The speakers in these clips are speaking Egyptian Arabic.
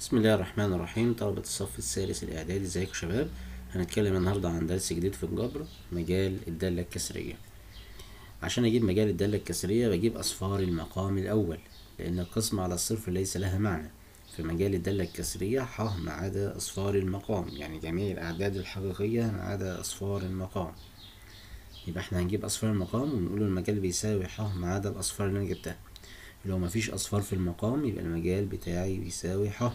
بسم الله الرحمن الرحيم طلبة الصف الثالث الإعدادي ازيكم يا شباب هنتكلم النهاردة عن درس جديد في الجبر مجال الدالة الكسرية عشان أجيب مجال الدالة الكسرية بجيب أصفار المقام الأول لأن القسم على الصفر ليس لها معنى في مجال الدالة الكسرية ح ما عدا أصفار المقام يعني جميع الأعداد الحقيقية ما عدا أصفار المقام يبقى احنا هنجيب أصفار المقام ونقول المجال بيساوي ح ما عدا الأصفار اللي أنا جبتها لو مفيش أصفار في المقام يبقى المجال بتاعي بيساوي ح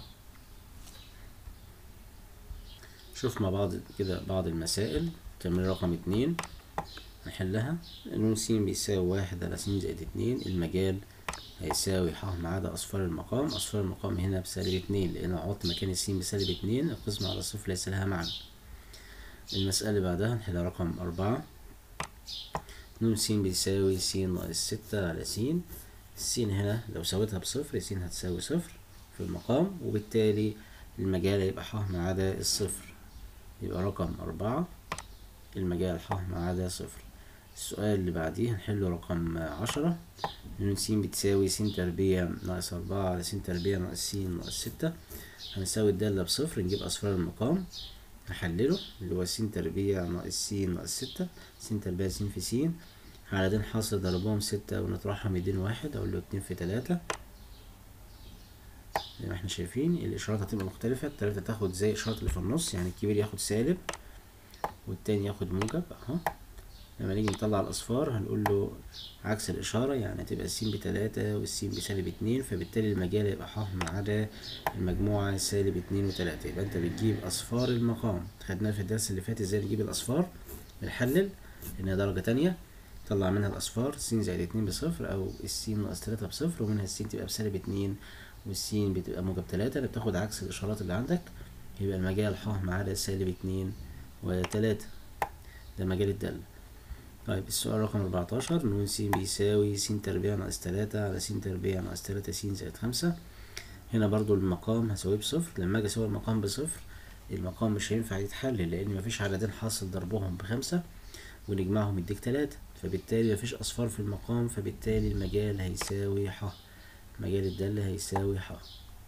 شوف مع بعض كده بعض المسائل تمرين رقم اتنين نحلها ن س بيساوي واحد على س زائد اتنين المجال هيساوي ح ما عدا أصفار المقام أصفار المقام هنا بسالب اتنين لأن عوضت مكان الس بسالب اتنين القسم على صفر ليس لها معنى المسألة اللي بعدها نحلها رقم أربعة ن س بيساوي س ناقص ستة على س الس هنا لو سويتها بصفر س هتساوي صفر في المقام وبالتالي المجال هيبقى ح ما عدا الصفر يبقى رقم أربعة المجال ح ما عدا صفر السؤال اللي بعديه هنحله رقم عشرة ن س بتساوي س تربيع ناقص أربعة على س تربيع ناقص س ناقص ستة هنساوي الدالة بصفر نجيب أصفار المقام هحلله اللي هو س تربيع ناقص س ناقص ستة س تربيع س في س على دين حاصل ضربهم ستة ونطرحهم يدين واحد أقول له اتنين في تلاتة زي ما احنا شايفين الإشارات هتبقى مختلفة التلاتة تاخد زي الإشارات اللي في النص يعني الكبير ياخد سالب والتاني ياخد موجب اهو لما نيجي نطلع الأصفار هنقول له عكس الإشارة يعني هتبقى السين بتلاتة والسين بسالب اتنين فبالتالي المجال هيبقى ح ما عدا المجموعة سالب اتنين وتلاتة يبقى أنت بتجيب أصفار المقام خدناها في الدرس اللي فات ازاي نجيب الأصفار بنحلل لأنها درجة تانية طلع منها الأصفار س زائد اتنين بصفر أو السين ناقص تلاتة بصفر ومنها السين تبقى بسالب اتنين والسين بتبقى موجب تلاتة اللي بتاخد عكس الإشارات اللي عندك يبقى المجال ح ما عدا سالب اتنين وتلاتة ده مجال الدالة طيب السؤال رقم أربعتاشر ن س بيساوي س تربيع ناقص تلاتة على س تربيع ناقص تلاتة س زائد خمسة هنا برضو المقام هساويه بصفر لما أجي أساوي المقام بصفر المقام مش هينفع يتحلل لأن مفيش عددين حاصل ضربهم بخمسة ونجمعهم يديك تلاتة فبالتالي مفيش أصفار في المقام فبالتالي المجال هيساوي ح مجال الدالة هيساوي ح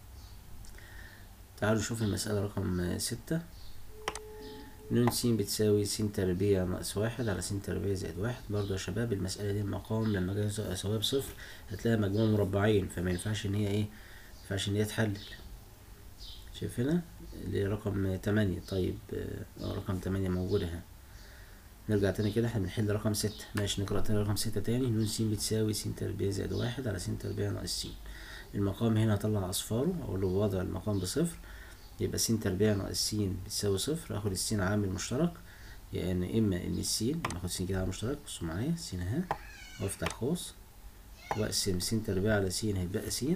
تعالوا نشوف المسألة رقم ستة ن س بتساوي س تربيع ناقص واحد على س تربيع زائد واحد برضه يا شباب المسألة دي المقام لما اجي اساويها بصفر هتلاقيها مجموع مربعين فما ينفعش ان هي ايه مينفعش ان هي تحلل شايف هنا اللي رقم تمانية طيب اه رقم تمانية موجودة اهي نرجع تاني كده احنا بنحل رقم ستة ماشي نقرأ تاني رقم ستة تاني ن س بتساوي س تربيع زائد واحد على س تربيع ناقص س المقام هنا هطلع أصفاره أقول له بوضع المقام بصفر يبقى س تربيع ناقص س بتساوي صفر اخد السين عامل مشترك يعني اما ان السين باخد س كده عامل مشترك بصوا معايا س اهي وافتح قوس واقسم س تربيع على س هيتبقى س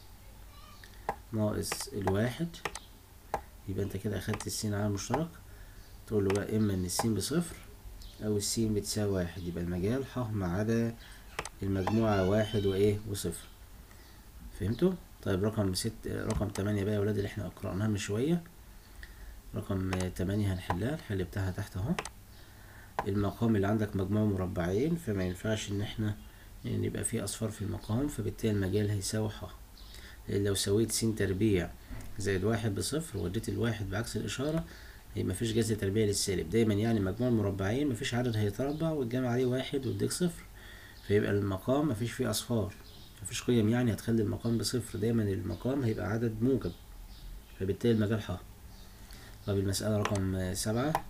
ناقص الواحد يبقى انت كده اخدت السين عامل مشترك تقول له بقى اما ان السين بصفر او السين بتساوي واحد يبقى المجال ح ما عدا المجموعة واحد وايه وصفر فهمتوا؟ طيب رقم ست رقم تمانية بقى يا ولاد اللي احنا قرأناها من شوية رقم تمانية هنحلها الحل بتاعها تحت اهو المقام اللي عندك مجموع مربعين فما ينفعش ان احنا ان يبقى فيه اصفار في المقام فبالتالي المجال هيساوي ح لان لو سويت س تربيع زائد واحد بصفر وديت الواحد بعكس الاشارة يبقى مفيش جذر تربيع للسالب دايما يعني مجموع مربعين مفيش عدد هيتربع وتجمع عليه واحد ويديك صفر فيبقى المقام مفيش فيه اصفار مفيش قيم يعني هتخلي المقام بصفر دايما المقام هيبقى عدد موجب فبالتالي المجال ح طب المسألة رقم سبعة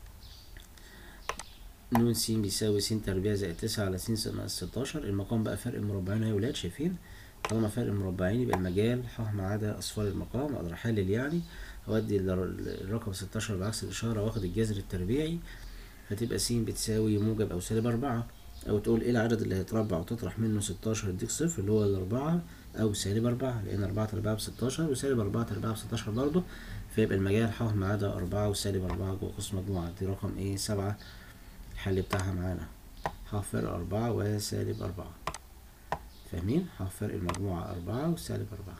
ن س بيساوي س تربيع زائد تسعة على س ناقص ستاشر المقام بقى فرق مربعين يا ولاد شايفين طالما فرق مربعين يبقى المجال ح ما عدا أصفار المقام أقدر أحلل يعني أودي الرقم ستاشر بعكس الإشارة وآخد الجذر التربيعي فتبقى س بتساوي موجب أو سالب أربعة او تقول ايه العدد اللي هيتربع وتطرح منه ستاشر يديك صفر اللي هو الاربعة او سالب اربعة لان اربعة تربيع بستاشر وسالب اربعة تربيع بستاشر برضه فيبقى المجال ح ما عدا اربعة وسالب اربعة جوه قوس مجموعة دي رقم ايه سبعة الحل بتاعها معانا ح فرق اربعة وسالب اربعة فاهمين ح فرق المجموعة اربعة وسالب اربعة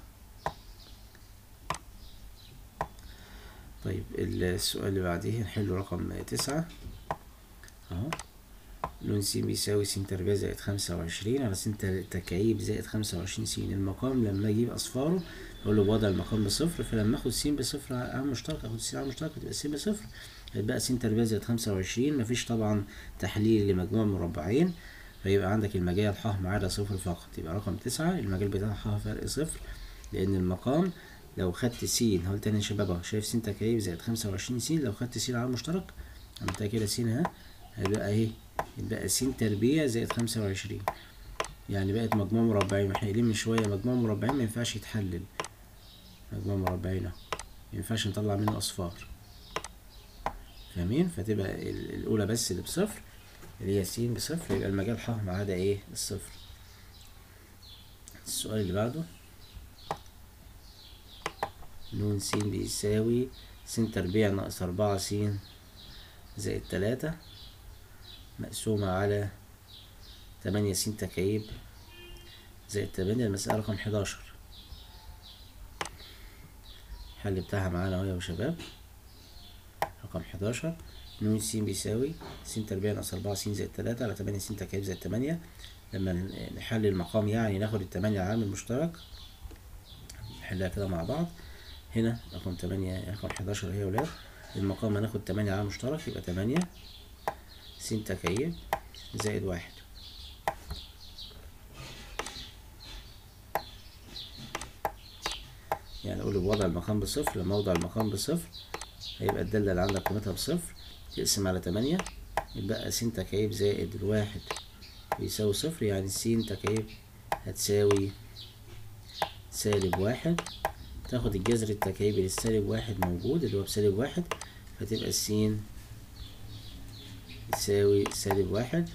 طيب السؤال اللي بعديه هنحله رقم تسعة اهو ن س بيساوي س تربيع زائد خمسة وعشرين على س تكعيب زائد خمسة وعشرين س المقام لما أجيب أصفاره اقول له بوضع المقام بصفر فلما اخد س بصفر عامل مشترك اخد س عامل مشترك وتبقى س بصفر هيبقى س تربيع زائد خمسة وعشرين مفيش طبعا تحليل لمجموع مربعين فيبقى عندك المجال ح ما عدا صفر فقط يبقى رقم تسعة المجال بتاعها ح فرق صفر لأن المقام لو خدت س هقول تاني يا شباب اهو شايف س تكعيب زائد خمسة وعشرين س لو خدت س عامل مشترك عملتها كده س اهي هيبقى اهي يبقى س تربيع زائد خمسة وعشرين يعني بقت مجموع مربعين واحنا قايلين من شوية مجموع مربعين ما ينفعش يتحلل مجموع مربعين اهو ما ينفعش نطلع منه أصفار فاهمين فتبقى الأولى بس اللي بصفر اللي هي س بصفر يبقى المجال ح ما عدا ايه الصفر السؤال اللي بعده ن س بيساوي س تربيع ناقص أربعة س زائد تلاتة مقسومة على تمانية س تكعيب زائد تمانية المسألة رقم حداشر الحل بتاعها معانا اهو يا شباب رقم حداشر ن س بيساوي س تربيع ناقص أربعة س زائد تلاتة على تمانية س تكعيب زائد تمانية لما نحلل المقام يعني ناخد التمانية عامل مشترك نحلها كده مع بعض هنا رقم تمانية رقم حداشر اهي يا ولاد المقام هناخد تمانية عامل مشترك يبقى تمانية س تكعيب زائد واحد يعني أقول بوضع المقام بصفر لما أوضع المقام بصفر هيبقى الدالة اللي عندك قيمتها بصفر تقسم على تمانية يبقى س تكعيب زائد الواحد بيساوي صفر يعني س تكعيب هتساوي سالب واحد تاخد الجذر التكعيبي للسالب واحد موجود اللي هو بسالب واحد فتبقى س يساوي سالب واحد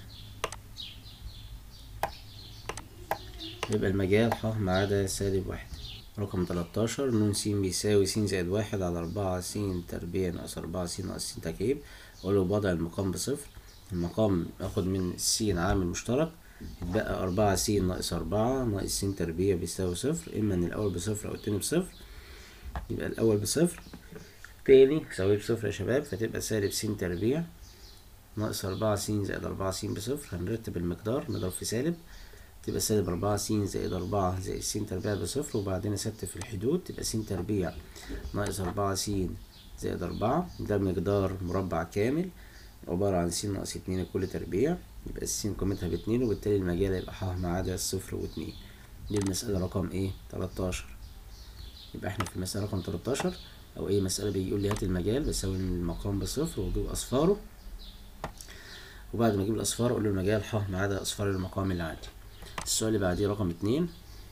يبقى المجال ح ما عدا سالب واحد رقم تلاتاشر ن س بيساوي س زائد واحد على أربعة س تربيع ناقص أربعة س ناقص س تكعيب أقوله بوضع المقام بصفر المقام آخد من س عامل مشترك يتبقى أربعة س ناقص أربعة ناقص س تربيع بيساوي صفر إما إن الأول بصفر أو التاني بصفر يبقى الأول بصفر التاني يساوي بصفر يا شباب فتبقى سالب س تربيع ناقص أربعة س زائد أربعة س بصفر هنرتب المقدار نضرب في سالب تبقى سالب أربعة س زائد أربعة زائد س تربيع بصفر وبعدين أستف في الحدود تبقى س تربيع ناقص أربعة س زائد أربعة ده مقدار مربع كامل عبارة عن س ناقص اتنين لكل تربيع يبقى الس قيمتها باتنين وبالتالي المجال هيبقى ح ما عدا الصفر واتنين دي المسألة رقم ايه تلاتاشر يبقى احنا في المسألة رقم تلاتاشر أو أي مسألة بيجي يقول لي هات المجال بساوي المقام بصفر وأجيب أصفاره وبعد ما أجيب الأصفار أقول له المجال ح ما عدا أصفار المقام اللي عندي السؤال اللي بعديه رقم اتنين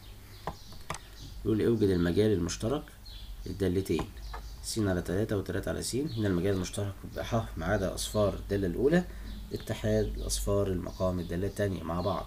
بيقول لي اوجد المجال المشترك للدالتين س على تلاتة وتلاتة على س هنا المجال المشترك بيبقى ح ما عدا أصفار الدالة الأولى اتحاد أصفار المقام الدالة التانية مع بعض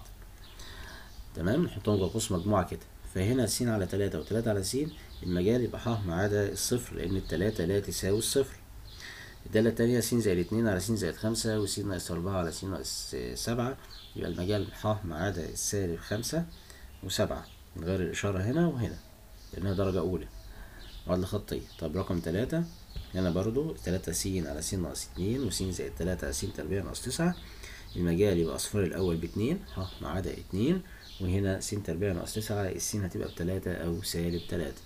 تمام نحطهم جوه قوس مجموعة كده فهنا س على تلاتة وتلاتة على س المجال يبقى ح ما عدا الصفر لأن التلاتة لا تساوي الصفر الدالة التانية س زائد اتنين على س زائد خمسة وس ناقص أربعة على س ناقص سبعة يبقى المجال ح ما عدا السالب خمسة وسبعة نغير الإشارة هنا وهنا لأنها درجة أولى معادلة خطية طب رقم تلاتة هنا برضو تلاتة س على س ناقص اتنين وس زائد تلاتة على س تربيع ناقص تسعة المجال يبقى أصفار الأول باتنين ح ما عدا اتنين وهنا س تربيع ناقص تسعة الس هتبقى بتلاتة أو سالب تلاتة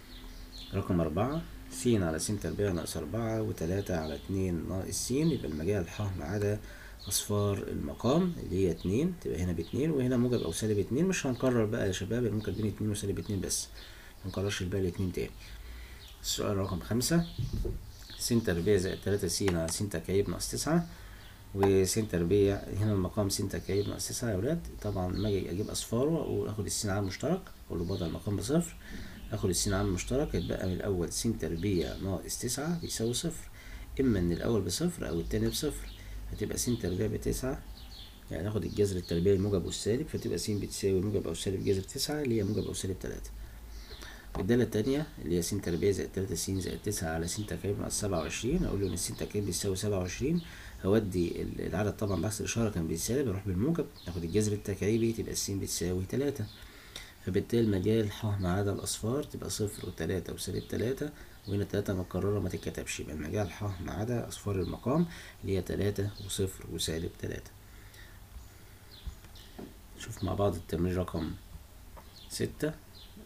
رقم أربعة س على س تربيع ناقص أربعة وتلاتة على اتنين ناقص س يبقى المجال ح ما عدا أصفار المقام اللي هي اتنين تبقى هنا باتنين وهنا موجب أو سالب اتنين مش هنكرر بقى يا شباب ممكن بين اتنين وسالب اتنين بس منكررش الباقي الاتنين تاني السؤال رقم خمسة س تربيع زائد تلاتة س على س تكعيب ناقص تسعة وس تربيع هنا المقام س تكعيب ناقص تسعة يا ولاد طبعا لما أجي أجيب أصفاره وآخد السين عامل مشترك أقول له بوضع المقام بصفر آخد السين عامل مشترك يتبقى من الأول س تربيع ناقص تسعة بيساوي صفر إما إن الأول بصفر أو التاني بصفر هتبقى س تربيع بتسعة يعني ناخد الجذر التربيعي الموجب والسالب فتبقى س بتساوي موجب أو سالب جذر تسعة اللي هي موجب أو سالب تلاتة الدالة التانية اللي هي س تربيع زائد تلاتة س زائد تسعة على س تكعيب ناقص سبعة وعشرين أقول له إن الس تكعيب بيساوي سبعة وعشرين هودي العدد طبعا بحث الإشارة كان بالسالب أروح بالموجب ناخد الجذر التكعيبي تبقى الس بتساوي تلاتة فبالتالي المجال ح ما عدا الأصفار تبقى صفر وتلاتة وسالب تلاتة وهنا تلاتة متكررة ما تتكتبش يبقى المجال ح ما عدا أصفار المقام اللي هي تلاتة وصفر وسالب تلاتة نشوف مع بعض التمرين رقم ستة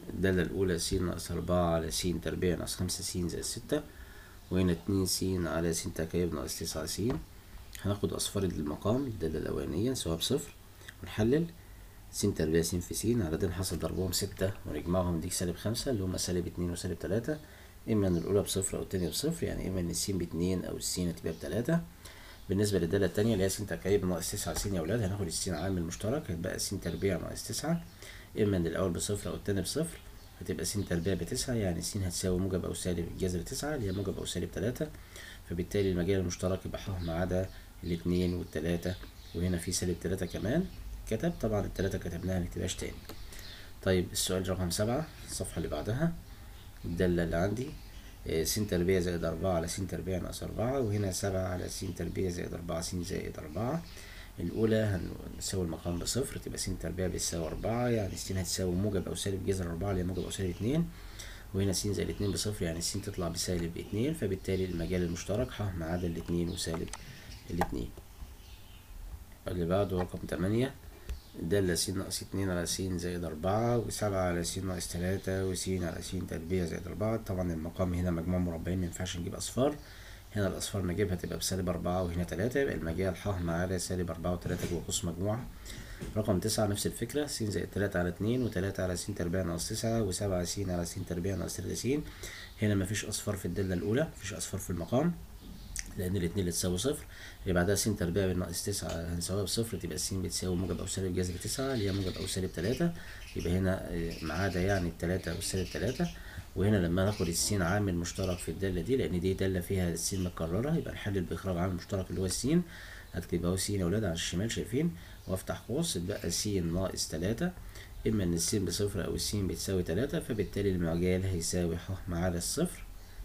الدالة الأولى س ناقص أربعة على س تربيع ناقص خمسة س زائد ستة وهنا اتنين س على س تكعيب ناقص تسعة س هناخد أصفار المقام الدالة الأولانية سواء بصفر ونحلل س تربيع س في س على ده نحصل ضربهم ستة ونجمعهم نديك سالب خمسة اللي هما سالب اتنين وسالب تلاتة إما إن الأولى بصفر أو التانية بصفر يعني إما إن السين باتنين أو السين هتبقى بتلاتة بالنسبة للدالة التانية اللي هي س تكعيب ناقص تسعة س يا ولاد هناخد السين عامل مشترك هتبقى س تربيع ناقص تسعة إما إن الأول بصفر أو التاني بصفر هتبقى س تربيع بتسعة يعني س هتساوي موجب أو سالب الجذر تسعة اللي هي موجب أو سالب تلاتة فبالتالي المجال المشترك يبقى ح ما عدا الاتنين والتلاتة وهنا في سالب تلاتة كمان كتب طبعا التلاتة كتبناها مكتبهاش تاني طيب السؤال رقم سبعة الصفحة اللي بعدها الدالة اللي عندي س تربيع زائد أربعة على س تربيع ناقص أربعة وهنا سبعة على س تربيع زائد أربعة س زائد أربعة الأولى هنساوي المقام بصفر تبقى س تربيع بتساوي أربعة يعني س هتساوي موجب أو سالب جذر أربعة اللي هي موجب أو سالب اتنين وهنا س زائد اتنين بصفر يعني س تطلع بسالب اتنين فبالتالي المجال المشترك ح ما عدا الاتنين وسالب الاتنين اللي بعده رقم تمانية دالة س ناقص اتنين على س زائد أربعة وسبعة على س ناقص تلاتة وس على س تربيع زائد أربعة طبعا المقام هنا مجموع مربعين مينفعش نجيب أصفار هنا الأصفار نجيبها تبقى بسالب أربعة وهنا تلاتة يبقى المجال ح ما عدا سالب أربعة وتلاتة جوه قوس مجموعة رقم تسعة نفس الفكرة س زائد تلاتة على اتنين وتلاتة على س تربيع ناقص تسعة وسبعة س على س تربيع ناقص تلاتة س هنا مفيش أصفار في الدالة الأولى مفيش أصفار في المقام لأن الاتنين اللي تساوي صفر اللي بعدها س تربيع بالناقص تسعة هنساويها بصفر تبقى س بتساوي موجب أو سالب جذر تسعة اللي هي موجب أو سالب تلاتة يبقى هنا ما عدا يعني التلاتة والسالب تلاتة وهنا لما ناخد السين عامل مشترك في الدالة دي لأن دي دالة فيها السين متكررة يبقى نحلل بإخراج عامل مشترك اللي هو السين هكتب أهو س يا ولاد على الشمال شايفين وأفتح قوس يبقى س ناقص تلاتة إما إن السين بصفر أو السين بتساوي تلاتة فبالتالي المجال هيساوي ح ما عدا الصفر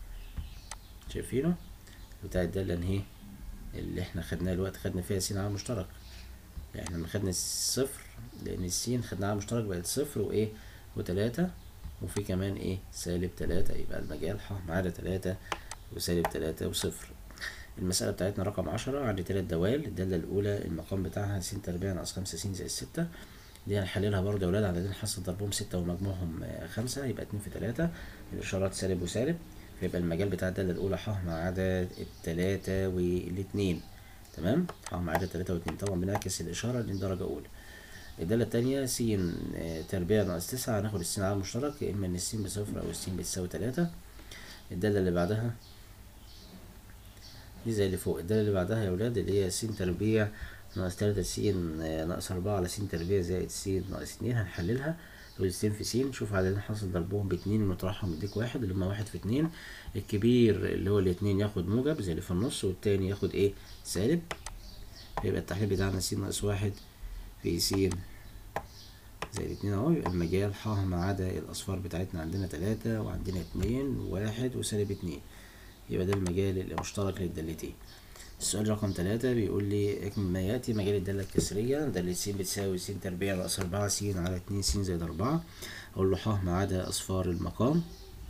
شايفينه بتاع الدالة إن هي اللي احنا خدناه الوقت خدنا فيها س عامل مشترك يعني لما خدنا الصفر لأن السين خدنا عامل مشترك بقت صفر وإيه وتلاتة وفي كمان إيه سالب تلاتة يبقى المجال ح ما عدا تلاتة وسالب تلاتة وصفر المسألة بتاعتنا رقم عشرة عندي تلات دوال الدالة الأولى المقام بتاعها س تربيع ناقص خمسة س زائد ستة دي هنحللها برضه يا ولاد عددين حصل ضربهم ستة ومجموعهم خمسة يبقى اتنين في تلاتة الإشارات سالب وسالب فيبقى المجال بتاع الدالة الأولى ح ما عدا التلاتة والاتنين تمام ح ما عدا التلاتة والاتنين طبعا بنعكس الإشارة دي درجة أولى الدالة التانية س تربيع ناقص تسعة هناخد السين عامل مشترك يا إما إن السين بصفر أو السين بتساوي تلاتة الدالة اللي بعدها دي زي اللي فوق الدالة اللي بعدها يا ولاد اللي هي س تربيع ناقص تلاتة س ناقص أربعة على س تربيع زائد س ناقص اتنين هنحللها دول س في س نشوف عددين حاصل ضربهم باتنين ونطرحهم يديك واحد اللي هما واحد في اتنين الكبير اللي هو الاتنين ياخد موجب زي اللي في النص والتاني ياخد ايه سالب يبقى التحليل بتاعنا س ناقص واحد في س زائد اتنين اهو يبقى المجال ح ما عدا الأصفار بتاعتنا عندنا تلاتة وعندنا اتنين وواحد وسالب اتنين يبقى ده المجال اللي مشترك للدالتين السؤال رقم تلاتة بيقول لي اكمل ما يأتي مجال الدالة الكسرية دالة س بتساوي س تربيع ناقص أربعة س على اتنين س زائد أربعة أقول له ح ما عدا أصفار المقام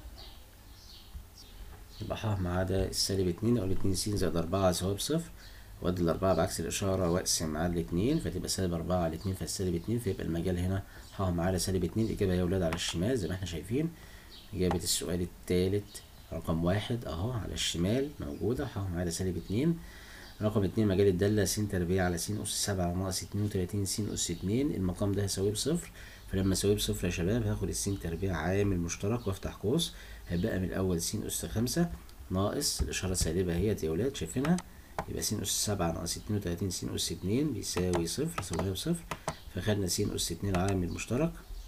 يبقى ح ما عدا السالب اتنين أقول اتنين س زائد أربعة سواء بصفر وأدي الأربعة بعكس الإشارة وأقسم على الاتنين فتبقى سالب أربعة على اتنين فالسالب اتنين فيبقى المجال هنا ح ما عدا سالب اتنين الإجابة يا ولاد على الشمال زي ما احنا شايفين إجابة السؤال التالت رقم واحد أهو على الشمال موجودة ح ما عدا سالب اتنين رقم اتنين مجال الدالة س تربيع على س أس سبعة ناقص اتنين وتلاتين س أس اتنين المقام ده هساويه بصفر فلما أساويه بصفر يا شباب هاخد السين تربيع عامل مشترك وأفتح قوس هيبقى من الأول س أس خمسة ناقص الإشارة سالبة اهيت يا ولاد شايفينها يبقى س أس سبعة ناقص اتنين وتلاتين س أس اتنين بيساوي صفر سويها بصفر فخدنا س أس اتنين عامل مشترك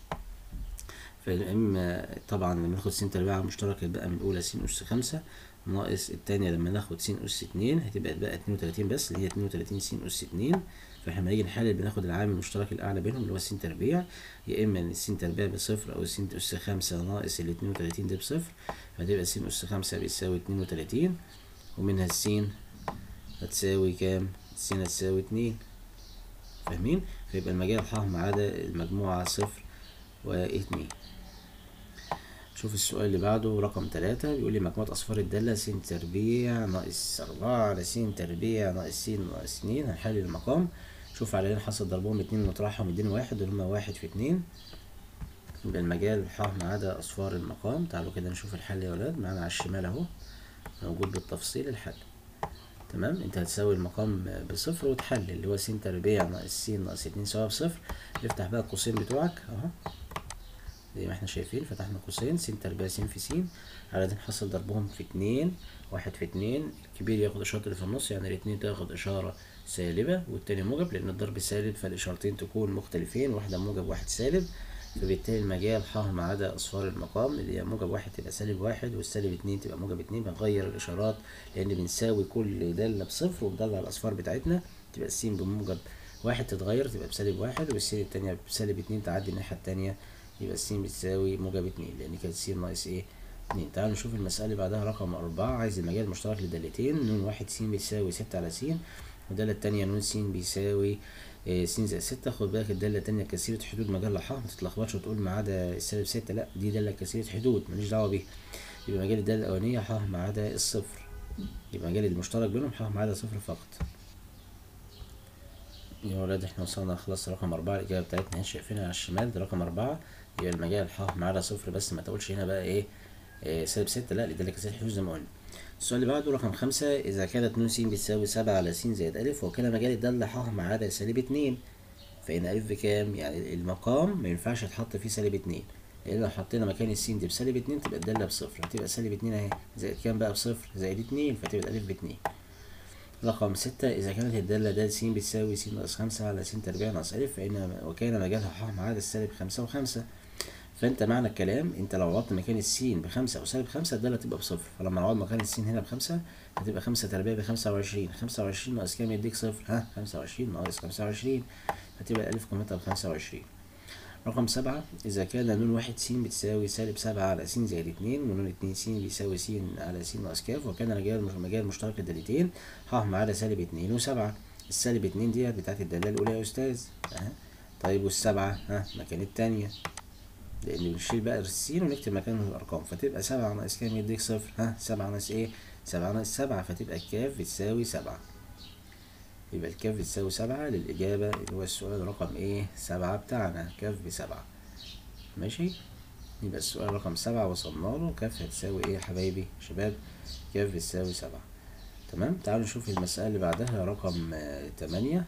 فإما طبعا لما ناخد س تربيع عامل مشترك هيبقى من الأولى س أس خمسة ناقص التانية لما ناخد س أس اتنين هتبقى بقى اتنين وتلاتين بس اللي هي اتنين وتلاتين س أس اتنين فاحنا لما نيجي نحلل بناخد العامل المشترك الأعلى بينهم اللي هو س تربيع يا إما إن الس تربيع بصفر أو س أس خمسة ناقص الاتنين وتلاتين ده بصفر فتبقى س أس خمسة بيساوي اتنين وتلاتين ومنها السين هتساوي كام؟ السين هتساوي اتنين فاهمين؟ فيبقى المجال ح ما عدا المجموعة صفر واتنين شوف السؤال اللي بعده رقم تلاتة بيقول لي مجموعة أصفار الدالة س تربيع ناقص أربعة على س تربيع ناقص س ناقص اتنين هنحلل المقام شوف عددين حصل ضربهم اتنين ونطرحهم يديني واحد اللي هما واحد في اتنين يبقى المجال ح ما عدا أصفار المقام تعالوا كده نشوف الحل يا ولاد معانا على الشمال أهو موجود بالتفصيل الحل تمام انت هتساوي المقام بصفر وتحلل اللي هو س تربيع ناقص س ناقص اتنين سوا بصفر افتح بقى القوسين بتوعك اهو زي ما احنا شايفين فتحنا قوسين س تربيع س في س على دي نحصل ضربهم في اتنين واحد في اتنين الكبير ياخد اشارة اللي في النص يعني الاتنين تاخد اشارة سالبة والتاني موجب لان الضرب سالب فالاشارتين تكون مختلفين واحدة موجب واحد سالب فبالتالي المجال ح ما عدا اصفار المقام اللي هي موجب واحد تبقى سالب واحد والسالب اتنين تبقى موجب اتنين بنغير الاشارات لان بنساوي كل دالة بصفر وبنطلع الاصفار بتاعتنا تبقى السين بموجب واحد تتغير تبقى بسالب واحد والسين التانية بسالب اتنين تعدي الناحية التانية يبقى السين بتساوي موجب اتنين لان كانت س ناقص ايه اتنين تعالوا نشوف المسألة اللي بعدها رقم أربعة عايز المجال المشترك لدالتين نون واحد س بيساوي ستة على س والدالة التانية نون س بيساوي إيه س زائد ستة خد بالك الدالة التانية كثيرة حدود مجال ح ما تتلخبطش وتقول ما عدا السالب ستة لا دي دالة كثيرة حدود ماليش دعوة بيها يبقى مجال الدالة الأولانية ح ما عدا الصفر يبقى مجال المشترك بينهم ح ما عدا صفر فقط يا ولاد احنا وصلنا خلاص رقم أربعة الإجابة بتاعتنا اهي شايفينها على الشمال ده رقم أربعة يبقى المجال ح ما عدا صفر بس ما تقولش هنا بقى ايه, إيه سالب ستة لا الدالة كثيرة حدود زي ما قلنا السؤال اللي بعده رقم خمسة إذا كانت ن س بتساوي سبعة على س زائد ألف وكان مجال الدالة ح ما عدا سالب اتنين فإن ألف بكام؟ يعني المقام ما ينفعش يتحط فيه سالب اتنين لأن لو حطينا مكان السين دي بسالب اتنين تبقى الدالة بصفر هتبقى سالب اتنين أهي زائد كام بقى بصفر؟ زائد اتنين فتبقى الألف باتنين رقم ستة إذا كانت الدالة د س بتساوي س ناقص خمسة على س تربيع ناقص ألف فإن وكان مجالها ح ما عدا السالب خمسة وخمسة فانت معنى الكلام انت لو عوضت مكان السين بخمسة او سالب خمسة الدالة تبقى بصفر فلما نعوض مكان السين هنا بخمسة هتبقى خمسة تربيع بخمسة وعشرين خمسة وعشرين ناقص كام يديك صفر ها خمسة وعشرين ناقص خمسة وعشرين هتبقى الألف قيمتها بخمسة وعشرين رقم سبعة إذا كان نون واحد س بتساوي سالب سبعة على س زائد اتنين ونون اتنين س بيساوي س على س ناقص كاف وكان مجال مجال مشترك للدالتين ح ما عدا سالب اتنين وسبعة السالب اتنين ديت بتاعت الدالة الأولى يا أستاذ أه. طيب والسبعة ها مكان التانية لان بنشيل بقى السين ونكتب مكانه الارقام فتبقى سبعة ناقص كام يديك صفر ها سبعة ناقص ايه سبعة ناقص سبعة فتبقى الكاف بتساوي سبعة يبقى الكاف بتساوي سبعة للإجابة اللي هو السؤال رقم ايه سبعة بتاعنا كاف بسبعة ماشي يبقى السؤال رقم سبعة وصلنا له كاف هتساوي ايه يا حبايبي شباب كاف بتساوي سبعة تمام تعالوا نشوف المسألة اللي بعدها رقم آه تمانية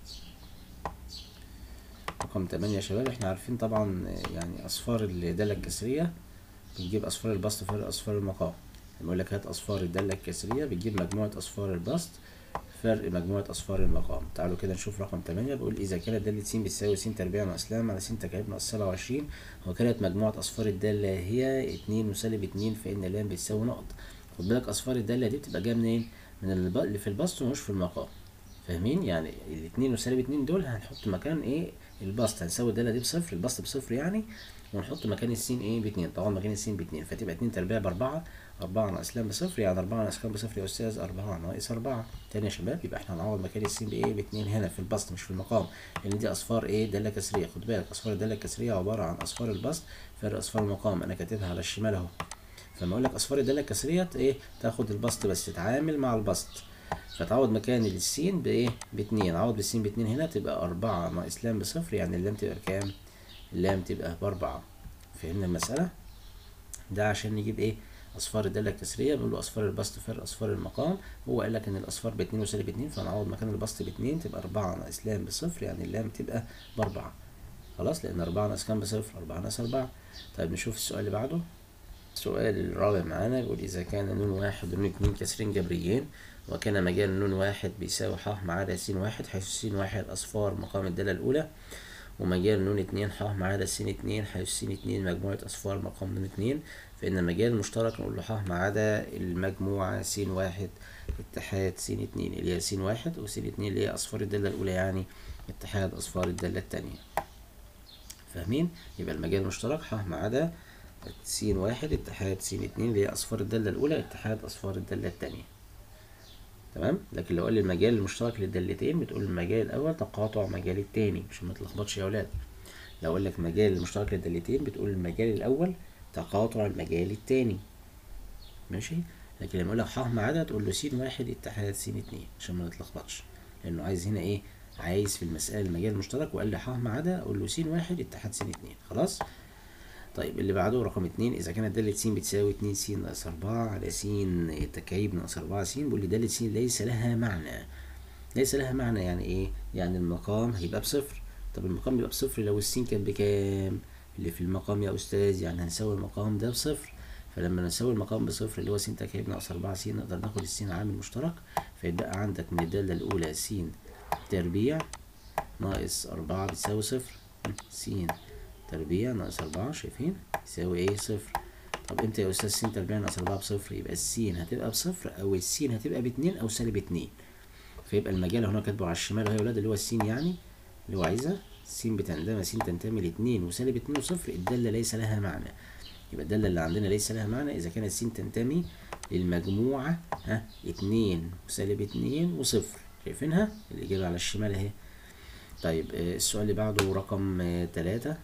رقم تمانية يا شباب احنا عارفين طبعا يعني اصفار الدالة الكسرية بنجيب اصفار البسط فرق اصفار المقام لما يقول لك هات اصفار الدالة الكسرية بتجيب مجموعة اصفار البسط فرق مجموعة اصفار المقام تعالوا كده نشوف رقم تمانية بيقول اذا كانت دالة س بتساوي س تربيع ناقص لام على س تكعيب ناقص سبعة وعشرين وكانت مجموعة اصفار الدالة هي اتنين وسالب اتنين فان لام بتساوي نقط خد بالك اصفار الدالة دي بتبقى جاية منين؟ من اللي في البسط ومش في المقام فاهمين يعني الاتنين وسالب اتنين دول هنحط مكان ايه البسط هنساوي الداله دي بصفر البسط بصفر يعني ونحط مكان السين ايه باتنين طبعا مكان السين باتنين فتبقى اتنين تربيع باربعة أربعة ناقص لام بصفر يعني أربعة ناقص كام بصفر يا أستاذ أربعة ناقص أربعة تاني يا شباب يبقى احنا هنعوض مكان السين بإيه باتنين هنا في البسط مش في المقام لأن دي أصفار إيه دالة كسرية خد بالك أصفار الدالة الكسرية عبارة عن أصفار البسط فرق أصفار المقام أنا كاتبها على الشمال أهو فلما أقول لك أصفار الدالة الكسرية إيه تاخد البسط بس تتعامل مع البسط فتعوض مكان السين بايه باتنين عوض بالسين باتنين هنا تبقى أربعة ناقص لام بصفر يعني اللام تبقى بكام اللام تبقى بأربعة فهمنا المسألة ده عشان نجيب ايه أصفار الدالة الكسرية بنقول له أصفار البسط فرق أصفار المقام هو قال لك إن الأصفار باتنين وسالب اتنين فنعوض مكان البسط باتنين تبقى أربعة ناقص لام بصفر يعني اللام تبقى بأربعة خلاص لأن أربعة ناقص كام بصفر أربعة ناقص أربعة طيب نشوف السؤال اللي بعده السؤال الرابع معانا يقول إذا كان نون واحد ونون اتنين كسرين جبريين وكان مجال نون واحد بيساوي ح ما عدا س واحد حيث س واحد أصفار مقام الدالة الأولى ومجال نون اتنين ح ما عدا س اتنين حيث س اتنين مجموعة أصفار مقام نون اتنين فإن المجال المشترك نقول له ح ما عدا المجموعة س واحد اتحاد س اتنين اللي هي س واحد وس اتنين اللي هي أصفار الدالة الأولى يعني اتحاد أصفار الدالة التانية فاهمين؟ يبقى المجال المشترك ح ما عدا س واحد اتحاد س اتنين اللي هي أصفار الدالة الأولى اتحاد أصفار الدالة التانية تمام لكن لو قال لي المجال المشترك للدالتين بتقول المجال الاول تقاطع مجال التاني عشان ما تلخبطش يا اولاد لو قال لك مجال المشترك للدالتين بتقول المجال الاول تقاطع المجال التاني ماشي لكن لما يقول لك ح ما عدا تقول له س واحد اتحاد س اتنين عشان ما نتلخبطش لانه عايز هنا ايه عايز في المسألة المجال المشترك وقال لي ح ما عدا اقول له س واحد اتحاد س اتنين خلاص طيب اللي بعده رقم اتنين إذا كانت دالة س بتساوي اتنين س ناقص أربعة على س تكعيب ناقص أربعة س بيقول لي دالة س ليس لها معنى ليس لها معنى يعني إيه؟ يعني المقام هيبقى بصفر طب المقام بيبقى بصفر لو السين كانت بكام؟ اللي في المقام يا أستاذ يعني هنساوي المقام ده بصفر فلما نساوي المقام بصفر اللي هو س تكعيب ناقص أربعة س نقدر ناخد السين عامل مشترك فيتبقى عندك من الدالة الأولى س تربيع ناقص أربعة بتساوي صفر س تربيع ناقص أربعة شايفين يساوي إيه صفر طب امتى يا أستاذ س تربيع ناقص أربعة بصفر يبقى السين هتبقى بصفر أو السين هتبقى باتنين أو سالب اتنين فيبقى المجال هنا كاتبه على الشمال أهو يا ولاد اللي هو السين يعني اللي هو عايزها س بتندمج س تنتمي لاتنين وسالب اتنين وصفر الدالة ليس لها معنى يبقى الدالة اللي عندنا ليس لها معنى إذا كانت س تنتمي للمجموعة ها اتنين وسالب اتنين وصفر شايفينها الإجابة على الشمال أهي طيب آه، السؤال اللي بعده رقم آه، تلاتة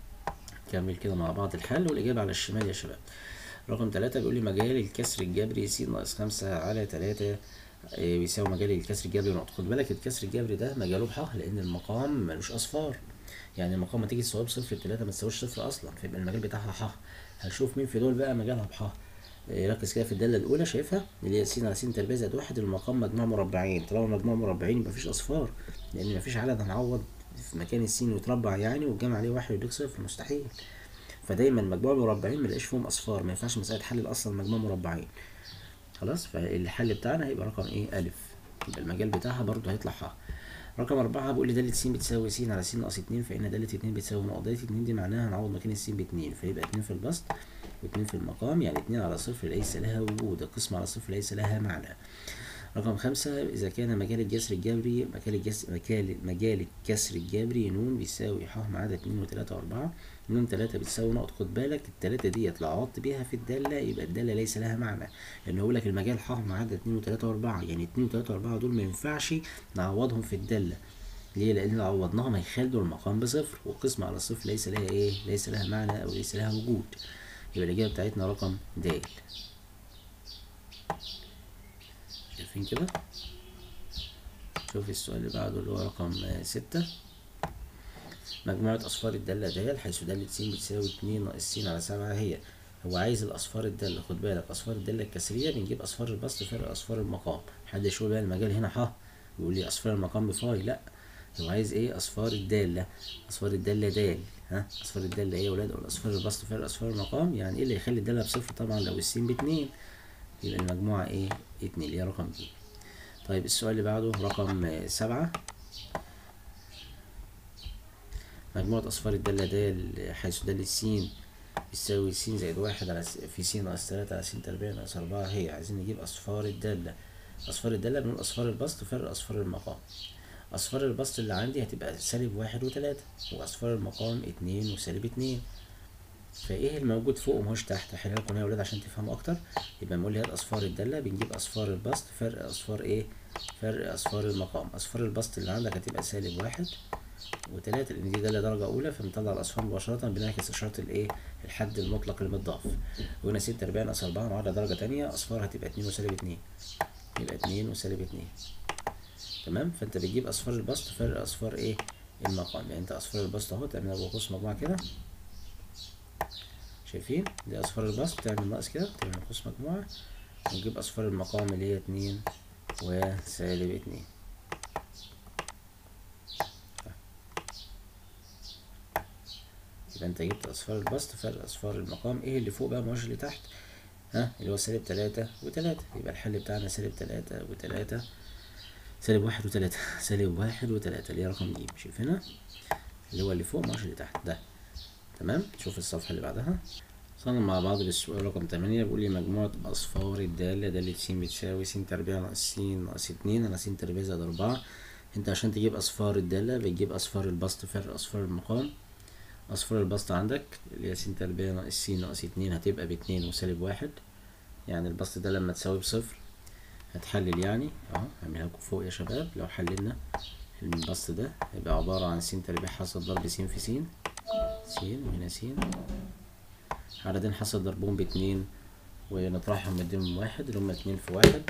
نكمل كده مع بعض الحل والإجابة على الشمال يا شباب رقم تلاتة بيقول لي مجال الكسر الجبري س ناقص خمسة على تلاتة آه، بيساوي مجال الكسر الجبري نقطة خد بالك الكسر الجبري ده مجاله بحاه لأن المقام ملوش أصفار يعني المقام ما تيجي تساويه بصفر لتلاتة ما تساويش صفر أصلا فيبقى المجال بتاعها حاه هنشوف مين في دول بقى مجالها بحاه آه، ركز كده في الدالة الأولى شايفها اللي هي س على س تربيع زائد واحد المقام مجموع مربعين طالما مجموع مربعين يبقى مفيش أصفار لأن مفيش عدد هنعوض في مكان السين ويتربع يعني والجمع عليه واحد ويديك صفر مستحيل فدايما مجموع مربعين ملاقيش فيهم أصفار ما ينفعش مسألة حل أصلا مجموع مربعين خلاص فالحل بتاعنا هيبقى رقم ايه ألف يبقى المجال بتاعها برضو هيطلع ح رقم أربعة بيقول لي دالة س بتساوي س على س ناقص اتنين فإن دالة اتنين بتساوي نقط دالة اتنين دي معناها هنعوض مكان الس باتنين فيبقى اتنين في البسط واتنين في المقام يعني اتنين على صفر ليس لها وجود القسمة على صفر ليس لها معنى رقم خمسة إذا كان مجال الجسر الجبري مجال الجسر مجال مجال الكسر الجبري ن بيساوي ح ما عدا اتنين وتلاتة وأربعة ن تلاتة بتساوي نقط خد بالك التلاتة ديت لو عوضت بيها في الدالة يبقى الدالة ليس لها معنى لأن هو لك المجال ح ما عدا اتنين وتلاتة وأربعة يعني اتنين وتلاتة وأربعة دول ما ينفعش نعوضهم في الدالة ليه؟ لأن لو عوضناهم هيخلوا المقام بصفر والقسمة على الصفر ليس لها إيه؟ ليس لها معنى أو ليس لها وجود يبقى الإجابة بتاعتنا رقم د شايفين كده؟ شوف السؤال اللي بعده اللي هو رقم آه، ستة مجموعة أصفار الدالة د حيث دالة س بتساوي اتنين ناقص س على سبعة هي هو عايز الأصفار الدالة خد بالك أصفار الدالة الكسرية بنجيب أصفار البسط فرق أصفار المقام محدش يقول بقى المجال هنا ح يقول لي أصفار المقام بفاي لأ هو عايز ايه أصفار الدالة أصفار الدالة د ها أصفار الدالة ايه يا ولاد أو أصفار البسط فرق أصفار المقام يعني ايه اللي يخلي الدالة بصفر طبعا لو السين باتنين يبقى المجموعة ايه اتنين اللي هي رقم دي طيب السؤال اللي بعده رقم آه، سبعة مجموعة أصفار الدالة د حيث دالة س بتساوي س زائد واحد على س في س ناقص تلاتة على س تربيع ناقص أربعة هي عايزين نجيب أصفار الدالة أصفار الدالة بنقول أصفار البسط فرق أصفار المقام أصفار البسط اللي عندي هتبقى سالب واحد وتلاتة وأصفار المقام اتنين وسالب اتنين فايه الموجود فوق وماهوش تحت هحلها لكم هنا يا ولاد عشان تفهموا اكتر يبقى بنقول هات اصفار الداله بنجيب اصفار البسط فرق اصفار ايه فرق اصفار المقام اصفار البسط اللي عندك هتبقى سالب واحد وتلاتة لان دي داله درجه اولى فبنطلع الاصفار مباشره بنعكس اشاره الايه الحد المطلق المضاف وهنا ستة أربعة ناقص أربعة معادلة درجة تانية أصفار هتبقى اتنين وسالب اتنين يبقى اتنين وسالب اتنين تمام فأنت بتجيب أصفار البسط فرق أصفار إيه المقام يعني أنت أصفار البسط أهو تعملها بقوس مجموعة كده شايفين دي أصفار البسط تعمل ناقص كده تعمل قوس مجموعة ونجيب أصفار المقام اللي هي اتنين وسالب اتنين يبقى انت جبت اصفار البسط فرق اصفار المقام ايه اللي فوق بقى مش اللي تحت ها اللي هو سالب تلاتة وتلاتة يبقى الحل بتاعنا سالب تلاتة وتلاتة سالب واحد وتلاتة سالب واحد وتلاتة اللي هي رقم ج شوف هنا اللي هو اللي فوق مش اللي تحت ده تمام شوف الصفحة اللي بعدها وصلنا مع بعض للسؤال رقم تمانية بيقول لي مجموعة أصفار الدالة دالة س بتساوي س تربيع ناقص س ناقص اتنين على س تربيع زائد أربعة انت عشان تجيب أصفار الدالة بتجيب أصفار البسط فرق أصفار المقام أصفار البسط عندك اللي هي س تربيع ناقص س ناقص اتنين هتبقى باتنين وسالب واحد يعني البسط ده لما تساوي بصفر هتحلل يعني اهو هعملها لكم فوق يا شباب لو حللنا البسط ده هيبقى عبارة عن س تربيع حاصل ضرب س في س س وهنا س عددين حصل ضربهم باتنين ونطرحهم نديهم واحد اللي هما اتنين في واحد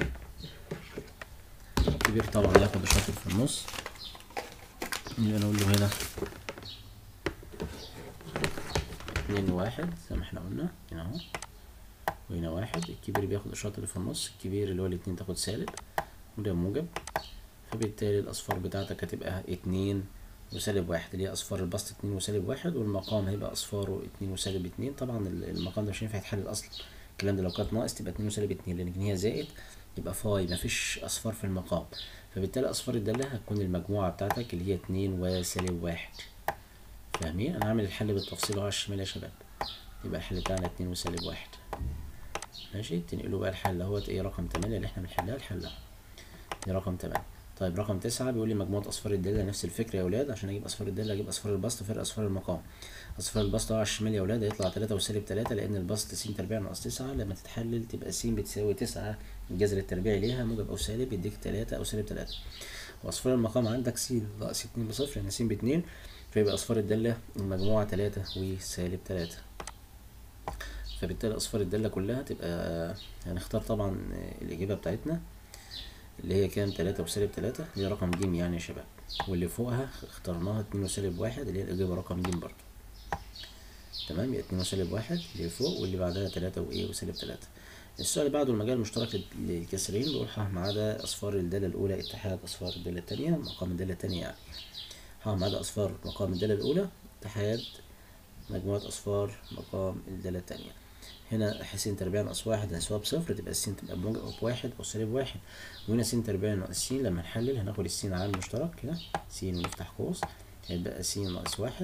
الكبير طبعا ياخد الشاطر في النص يبقى نقول له هنا اتنين واحد زي ما احنا قلنا هنا اهو وهنا واحد الكبير بياخد الإشارة اللي في النص الكبير اللي هو الاتنين تاخد سالب وده موجب فبالتالي الأصفار بتاعتك هتبقى اتنين وسالب واحد اللي هي أصفار البسط اتنين وسالب واحد والمقام هيبقى أصفاره اتنين وسالب اتنين طبعا المقام ده مش هينفع يتحل أصلا الكلام ده لو كانت ناقص تبقى اتنين وسالب اتنين لأن هي زائد يبقى فاي مفيش أصفار في المقام فبالتالي أصفار الدالة هتكون المجموعة بتاعتك اللي هي اتنين وسالب واحد فاهمين؟ أنا عامل الحل بالتفصيل أهو على الشمال يا شباب يبقى الحل بتاعنا اتنين وسالب واحد ماشي تنقلوا بقى الحل اهوت ايه رقم تمانية اللي احنا بنحلها الحل اهو دي رقم تمانية طيب رقم تسعة بيقول لي مجموعة أصفار الدالة نفس الفكرة يا ولاد عشان أجيب أصفار الدالة أجيب أصفار البسط فرق أصفار المقام أصفار البسط أهو على الشمال يا ولاد هيطلع تلاتة وسالب تلاتة لأن البسط س تربيع ناقص تسعة لما تتحلل تبقى س بتساوي تسعة الجذر التربيعي ليها موجب أو سالب يديك تلاتة أو سالب تلاتة وأصفار المقام عندك س ناقص اتنين بصفر يعني س باتنين فيبقى أصفار الدالة المجموعة تلاتة وسالب تلاتة فبالتالي أصفار الدالة كلها تبقى هنختار طبعا الإجابة بتاعتنا اللي هي كام تلاتة وسالب تلاتة اللي هي رقم ج يعني يا شباب واللي فوقها اخترناها اتنين وسالب واحد اللي هي الإجابة رقم ج برضه تمام يبقى اتنين وسالب واحد اللي فوق واللي بعدها تلاتة وإيه وسالب تلاتة السؤال اللي بعده المجال المشترك للكسرين بيقول ما عدا أصفار الدالة الأولى اتحاد أصفار الدالة التانية مقام الدالة التانية يعني ما عدا أصفار مقام الدالة الأولى اتحاد مجموعة أصفار مقام الدالة التانية هنا س تربيع ناقص واحد هيساويها بصفر تبقى الس تبقى بموجب بواحد أو سالب واحد وهنا س تربيع ناقص س لما نحلل هناخد الس عامل مشترك كده س ونفتح قوس هيبقى س ناقص واحد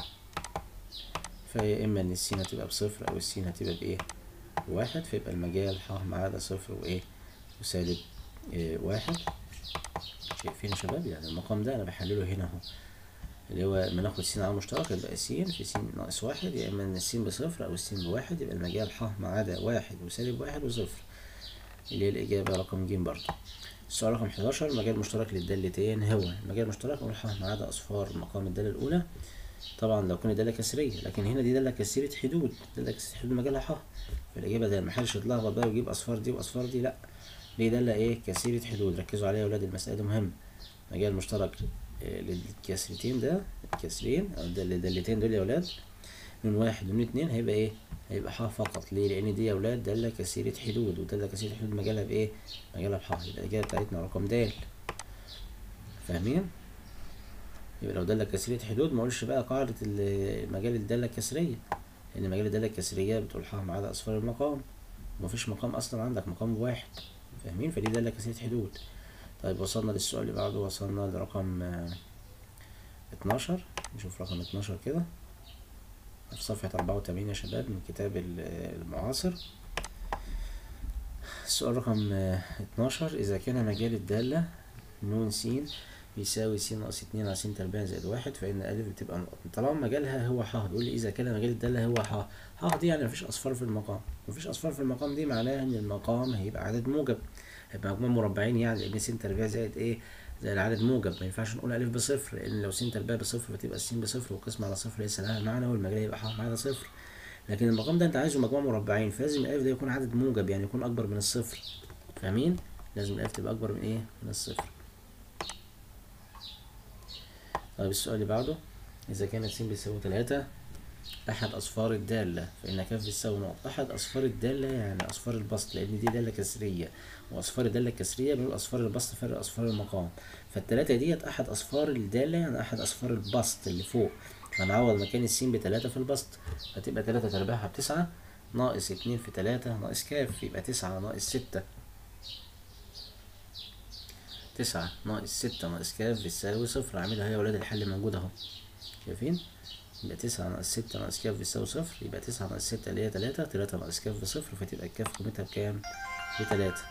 فيا إما إن الس هتبقى بصفر أو الس هتبقى بإيه بواحد فيبقى المجال ح ما عدا صفر وإيه وسالب إيه واحد شايفين يا شباب يعني المقام ده أنا بحلله هنا أهو اللي هو لما ناخد س عامل مشترك يبقى س في س ناقص واحد يا اما ان الس بصفر او الس بواحد يبقى المجال ح ما عدا واحد وسالب واحد وصفر اللي هي الإجابة رقم ج برضه السؤال رقم 11 المجال المشترك للدالتين هو المجال المشترك نقول ح ما عدا أصفار مقام الدالة الأولى طبعا لو كانت دالة كسرية لكن هنا دي دالة كسرة حدود دالة كسرة حدود مجالها ح فالإجابة ده محدش يتلخبط بقى ويجيب أصفار دي وأصفار دي لأ دي دالة إيه كسرة حدود ركزوا عليها يا ولاد المسألة دي مهمة مجال مشترك للكسرتين ده الكسرين او الدالتين دول يا ولاد من واحد ومن اتنين هيبقى ايه هيبقى ح فقط ليه لان دي يا ولاد دالة كثيرة حدود ودالة كثيرة حدود مجالها بايه مجالها بح يبقى الاجابة بتاعتنا رقم د فاهمين يبقى لو دالة كثيرة حدود ما اقولش بقى قاعدة مجال الدالة الكسرية لان مجال الدالة الكسرية بتقول ح ما عدا اصفار المقام ومفيش مقام اصلا عندك مقام واحد فاهمين فدي دالة كثيرة حدود طيب وصلنا للسؤال اللي بعده وصلنا لرقم اتناشر نشوف رقم اتناشر كده في صفحة أربعة وتمانين يا شباب من كتاب المعاصر السؤال رقم اتناشر إذا كان مجال الدالة ن س بيساوي س ناقص اتنين على س تربيع زائد واحد فإن ألف بتبقى نقط طالما مجالها هو ح بيقول لي إذا كان مجال الدالة هو ح ح دي يعني مفيش أصفار في المقام مفيش أصفار في المقام دي معناها إن المقام هيبقى عدد موجب هيبقى مجموع مربعين يعني لأن س تربيع زائد إيه زائد العدد موجب ما ينفعش نقول ألف بصفر لأن لو س تربيع بصفر فتبقى الس بصفر والقسمة على صفر ليس لها معنى والمجال يبقى ح معنى صفر لكن المقام ده أنت عايزه مجموع مربعين فلازم الألف ده يكون عدد موجب يعني يكون أكبر من الصفر فاهمين؟ لازم الألف تبقى أكبر من إيه؟ من الصفر طيب السؤال اللي بعده إذا كانت س بيساوي تلاتة أحد أصفار الدالة فإن كاف بتساوي نقط أحد أصفار الدالة يعني أصفار البسط لأن دي دالة كسرية وأصفار الدالة الكسرية بنقول أصفار البسط فرق أصفار المقام فالتلاتة ديت أحد أصفار الدالة يعني أحد أصفار البسط اللي فوق هنعوض مكان السين بتلاتة في البسط فتبقى تلاتة تربيعها بتسعة ناقص اتنين في تلاتة ناقص كاف يبقى تسعة ناقص ستة تسعة ناقص ستة ناقص كاف بتساوي صفر اعملها يا ولاد الحل موجود اهو شايفين يبقى تسعة ناقص ستة ناقص كاف بيساوي صفر يبقى تسعة ناقص ستة اللي هي تلاتة تلاتة ناقص كاف بصفر فتبقى الكاف قيمتها بكام؟ بتلاتة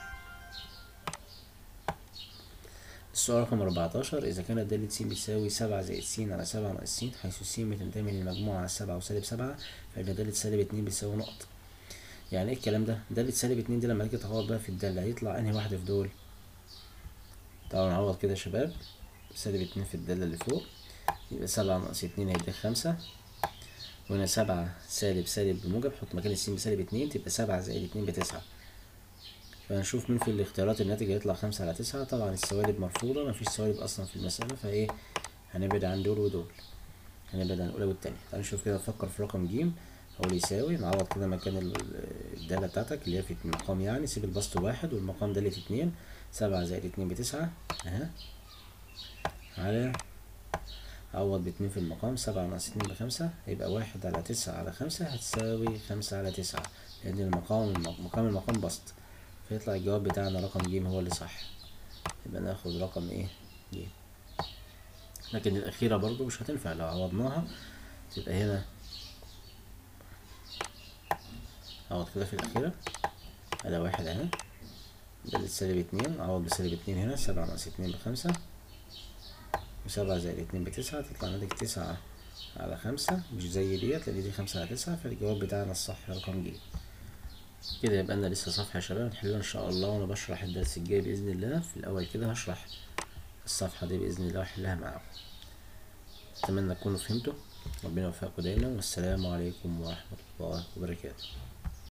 السؤال رقم أربعتاشر إذا كانت دالة س بتساوي سبعة زائد س على سبعة ناقص س حيث س بتنتمي للمجموعة على سبعة وسالب سبعة فإن دالة سالب اتنين بتساوي نقط يعني إيه الكلام ده؟ دالة سالب اتنين دي لما تيجي تعوض بقى في الدالة هيطلع أنهي واحدة في دول؟ تعالوا نعوض كده يا شباب سالب اتنين في الدالة اللي فوق يبقى سبعة ناقص اتنين هيديك خمسة وهنا سبعة سالب سالب بموجب حط مكان السين بسالب اتنين تبقى سبعة زائد اتنين بتسعة فهنشوف مين في الاختيارات الناتج هيطلع خمسة على تسعة طبعا السوالب مرفوضة مفيش سوالب أصلا في المسألة فايه هنبعد عن دول ودول هنبعد عن الأولى والتانية تعالوا نشوف كده نفكر في رقم ج اقول يساوي نعوض كده مكان ال- الدالة بتاعتك اللي هي في المقام يعني سيب البسط واحد والمقام دالة اتنين سبعة زائد اتنين بتسعة اها على عوض باتنين في المقام سبعة ناقص اتنين بخمسة يبقى واحد على تسعة على خمسة هتساوي خمسة على تسعة لأن المقام مقام المقام بسط فيطلع الجواب بتاعنا رقم ج هو اللي صح يبقى ناخد رقم ايه ج لكن الأخيرة برضو مش هتنفع لو عوضناها تبقى هنا عوض كده في الأخيرة على واحد اهي ده سالب اتنين عوض بسالب اتنين هنا سبعة ناقص اتنين بخمسة وسبعة زائد اتنين بتسعة تطلع ناتج تسعة على خمسة مش زي ديت لأن دي خمسة على تسعة فالجواب بتاعنا الصح رقم ج كده يبقى لنا لسه صفحة يا شباب نحلها إن شاء الله وأنا بشرح الدرس الجاي بإذن الله في الأول كده هشرح الصفحة دي بإذن الله وأحلها معاكم أتمنى تكونوا فهمتوا ربنا يوفقكم دايما والسلام عليكم ورحمة الله وبركاته